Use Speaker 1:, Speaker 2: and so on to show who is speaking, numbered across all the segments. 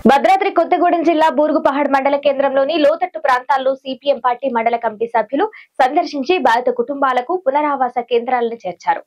Speaker 1: భద్రాద్రి కొత్తగూడెం జిల్లా బూరుగుపహాడ్ మండల కేంద్రంలోని లోతట్టు ప్రాంతాల్లో సిపిఎం పార్టీ మండల కమిటీ సభ్యులు సందర్శించి బాధిత కుటుంబాలకు పునరావాస కేంద్రాలను చేర్చారు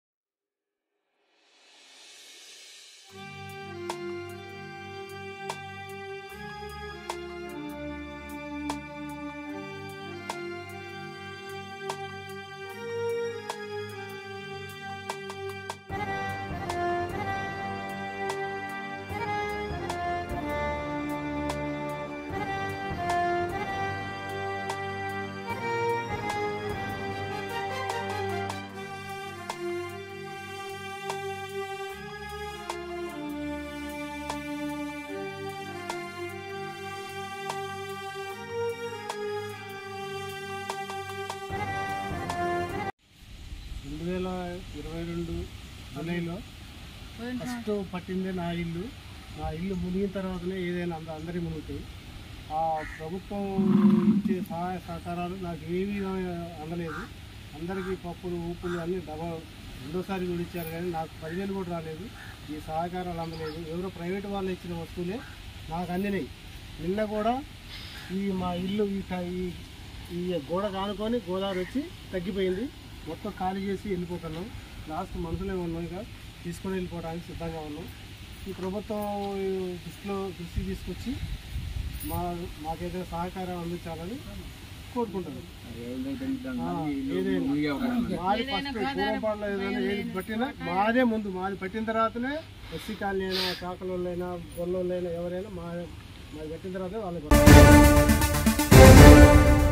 Speaker 2: రెండు వేల ఇరవై రెండు జూలైలో ఫస్ట్ పట్టింది నా ఇల్లు నా ఇల్లు మునిగిన తర్వాతనే ఏదైనా అంద అందరి మునుగుతాయి ఆ ప్రభుత్వం ఇచ్చే సహాయ సహకారాలు నాకు ఏమీ అందలేదు అందరికీ పప్పులు ఉప్పులు అన్నీ డబల్ రెండోసారి కూడా ఇచ్చారు కానీ నాకు పదివేలు కూడా రాలేదు ఈ సహకారాలు అందలేదు ఎవరో ప్రైవేట్ వాళ్ళు ఇచ్చిన వస్తువులే నాకు అందినాయి నిన్న కూడా ఈ మా ఇల్లు ఈ క- ఈ ఈ గోడ కానుకొని గోదావరి వచ్చి తగ్గిపోయింది మొత్తం ఖాళీ చేసి వెళ్ళిపోతున్నాం లాస్ట్ మనసులో ఉన్నాం ఇక తీసుకొని వెళ్ళిపోవడానికి సిద్ధంగా ఉన్నాం ఈ ప్రభుత్వం దృష్టిలో దృష్టి తీసుకొచ్చి మా మాకైతే సహకారం అందించాలని కోరుకుంటాను ఆ, ఏదైనా మాది ఫస్ట్ పూర్వపాడులో ఏదైనా ఏది పట్టినా మాదే ముందు మాది పట్టిన తర్వాతనే ఎస్సీ కాలనీ అయినా చాకలోళ్ళైనా గొల్లోళ్ళైనా ఎవరైనా మా మాది పట్టిన తర్వాతే వాళ్ళకి